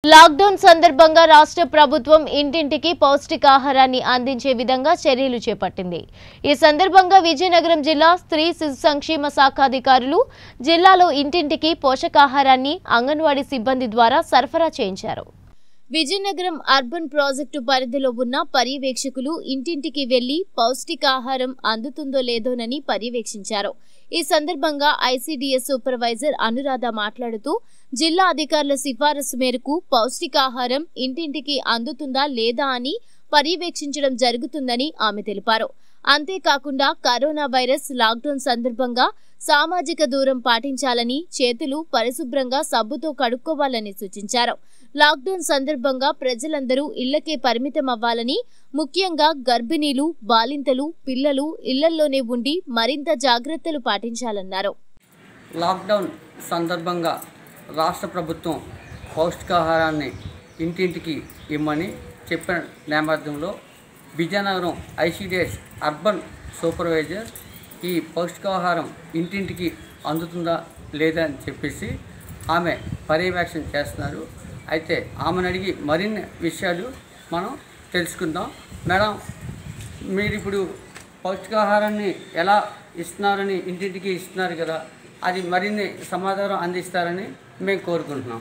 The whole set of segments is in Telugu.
లాక్డౌన్ సందర్భంగా రాష్ట్ర ప్రభుత్వం ఇంటింటికి పౌష్టికాహారాన్ని అందించే విధంగా చర్యలు చేపట్టింది ఈ సందర్భంగా విజయనగరం జిల్లా స్త్రీ శిశు సంక్షేమ శాఖ అధికారులు జిల్లాలో ఇంటింటికి పోషకాహారాన్ని అంగన్వాడీ సిబ్బంది ద్వారా సరఫరా చేయించారు విజయనగరం అర్బన్ ప్రాజెక్టు పరిధిలో ఉన్న పర్యవేక్షకులు ఇంటింటికి వెళ్లి పౌష్టికాహారం అందుతుందో లేదోనని పర్యవేక్షించారు ఈ సందర్భంగా ఐసీడీఎస్ సూపర్వైజర్ అనురాధ మాట్లాడుతూ జిల్లా అధికారుల సిఫారసు మేరకు పౌష్టికాహారం ఇంటింటికి అందుతుందా లేదా అని పర్యవేక్షించడం జరుగుతుందని ఆమె తెలిపారు అంతేకాకుండా కరోనా వైరస్ లాక్డౌన్ సందర్భంగా సామాజిక దూరం పాటించాలని చేతులు పరిశుభ్రంగా సబ్బుతో కడుక్కోవాలని సూచించారు లాక్డౌన్ సందర్భంగా ప్రజలందరూ ఇళ్లకే పరిమితం అవ్వాలని ముఖ్యంగా గర్భిణీలు బాలింతలు పిల్లలు ఇళ్లల్లోనే ఉండి మరింత జాగ్రత్తలు పాటించాలన్నారు లాక్డౌన్ సందర్భంగా రాష్ట్ర ప్రభుత్వం పౌష్టికాహారాన్ని ఇంటింటికి ఇమ్మని చెప్పిన నేపథ్యంలో విజయనగరం ఐసీడీఎస్ అర్బన్ సూపర్వైజర్ ఈ పౌష్టికాహారం ఇంటింటికి అందుతుందా లేదా అని చెప్పేసి ఆమె పర్యవేక్షణ చేస్తున్నారు అయితే ఆమెను అడిగి మరిన్ని విషయాలు మనం తెలుసుకుందాం మేడం మీరు ఇప్పుడు పౌష్టికాహారాన్ని ఎలా ఇస్తున్నారని ఇంటింటికి ఇస్తున్నారు కదా అది మరిన్ని సమాధానం అందిస్తారని మేము కోరుకుంటున్నాం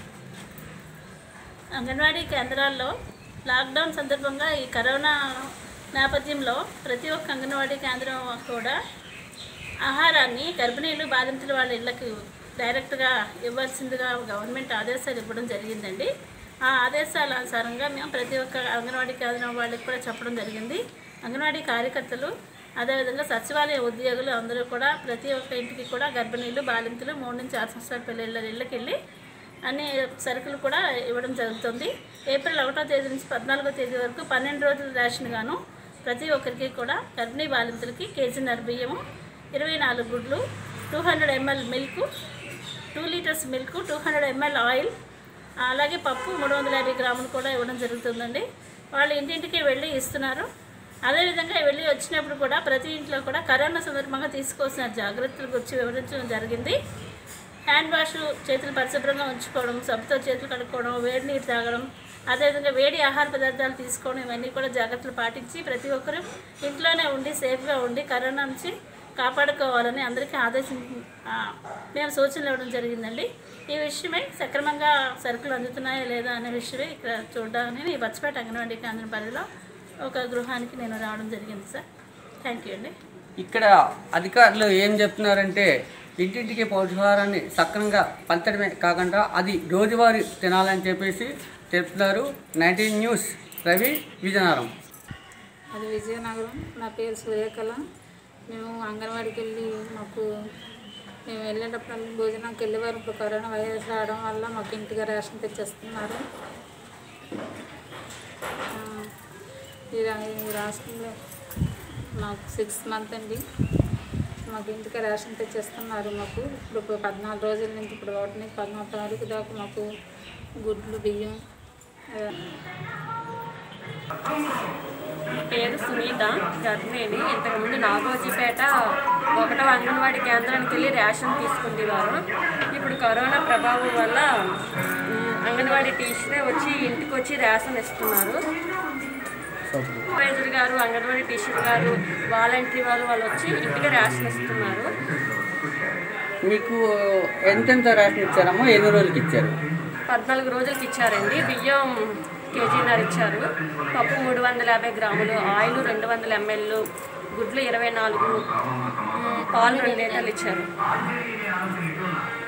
అంగన్వాడీ కేంద్రాల్లో లాక్డౌన్ సందర్భంగా ఈ కరోనా నేపథ్యంలో ప్రతి ఒక్క అంగన్వాడీ కేంద్రం కూడా ఆహారాన్ని గర్భిణీలు బాధితుల వాళ్ళ ఇళ్ళకి డైరెక్ట్గా ఇవ్వాల్సిందిగా గవర్నమెంట్ ఆదేశాలు ఇవ్వడం జరిగిందండి ఆ ఆదేశాల అనుసారంగా మేము ప్రతి ఒక్క అంగన్వాడీ కేంద్రం వాళ్ళకి కూడా చెప్పడం జరిగింది అంగన్వాడీ కార్యకర్తలు అదేవిధంగా సచివాలయ ఉద్యోగులు అందరూ కూడా ప్రతి ఒక్క ఇంటికి కూడా గర్భిణీలు బాలింతలు మూడు నుంచి ఆరు సంవత్సరాల పిల్లల ఇళ్ళకి వెళ్ళి అన్ని సరుకులు కూడా ఇవ్వడం జరుగుతుంది ఏప్రిల్ ఒకటో తేదీ నుంచి పద్నాలుగో తేదీ వరకు పన్నెండు రోజుల రేషన్ గాను ప్రతి ఒక్కరికి కూడా గర్భిణీ బాలింతలకి కేజీన్నర బియ్యము ఇరవై నాలుగు గుడ్లు two hundred ML milk two litres milk two hundred ML oil అలాగే పప్పు మూడు వందల యాభై గ్రాములు కూడా ఇవ్వడం జరుగుతుందండి వాళ్ళు ఇంటింటికి వెళ్ళి ఇస్తున్నారు అదేవిధంగా వెళ్ళి వచ్చినప్పుడు కూడా ప్రతి ఇంట్లో కూడా కరోనా సందర్భంగా తీసుకోవాల్సిన జాగ్రత్తల గురించి వివరించడం జరిగింది హ్యాండ్ వాష్ చేతులు పరిశుభ్రంగా ఉంచుకోవడం సబ్బుతో చేతులు కడుక్కోవడం వేడి నీరు తాగడం అదేవిధంగా వేడి ఆహార పదార్థాలు తీసుకోవడం ఇవన్నీ కూడా జాగ్రత్తలు పాటించి ప్రతి ఒక్కరూ ఇంట్లోనే ఉండి సేఫ్గా ఉండి కరోనా నుంచి కాపాడుకోవాలని అందరికీ ఆదేశం ఆ, మేము సూచనలు ఇవ్వడం జరిగిందండి ఈ విషయమై సక్రమంగా సరుకులు అందుతున్నాయా లేదా అనే విషయమే ఇక్కడ చూడడానికి ఈ బచ్చపేట అంగన్వాడీ కేంద్రం పరిధిలో ఒక గృహానికి నేను రావడం జరిగింది సార్ థ్యాంక్ యూ అండి ఇక్కడ అధికారులు ఏం చెప్తున్నారంటే ఇంటింటికి పౌష్టికాహారాన్ని సక్రమంగా పంచడమే కాకుండా అది రోజువారీ తినాలని చెప్పేసి చెప్తున్నారు నైన్టీన్ న్యూస్ రవి విజయనగరం అది విజయనగరం నా పేరు సురేఖల మేము అంగన్వాడికి వెళ్ళి మాకు మేము వెళ్ళేటప్పుడు భోజనంకి వెళ్ళేవారు ఇప్పుడు కరోనా వైరస్ రావడం వల్ల మాకు ఇంటికి రేషన్ తెచ్చేస్తున్నారు ఆ, ఈ రా- ఈ రాష్ట్రంలో మాకు సిక్స్ మంత్ అండి మాకు ఇంటికి రేషన్ తెచ్చేస్తున్నారు మాకు ఇప్పుడు పద్నాలుగు రోజుల నుంచి ఇప్పుడు ఒకటి నుంచి పద్నాలుగు తారీఖు దాకా మాకు గుడ్లు బియ్యం ఆ, పేరు సునీత గర్భిణిని ఇంతకుముందు నాగోజీపేట ఒకటో అంగన్వాడీ కేంద్రానికి వెళ్ళి రేషన్ తీసుకునేవారు ఇప్పుడు కరోనా ప్రభావం వల్ల ఉమ్, అంగన్వాడీ టీచరే వచ్చి ఇంటికి వచ్చి రేషన్ ఇస్తున్నారు సూపర్వైజర్ గారు అంగన్వాడీ టీచర్ గారు వాలంటరీ వాళ్ళు వాళ్ళు వచ్చి ఇంటికి రేషన్ ఇస్తున్నారు మీకు ఎంతెంత రేషన్ ఇచ్చారమ్మా ఎన్ని రోజులకి ఇచ్చారు పద్నాలుగు రోజులకి ఇచ్చారండి బియ్యం కేజీన్నర ఇచ్చారు పప్పు మూడు వందల యాభై గ్రాములు ఆయిల్ రెండు వందల ఎంఎల్ గుడ్లు ఇరవై నాలుగు మ్, పాలు రెండు లీటర్లు ఇచ్చారు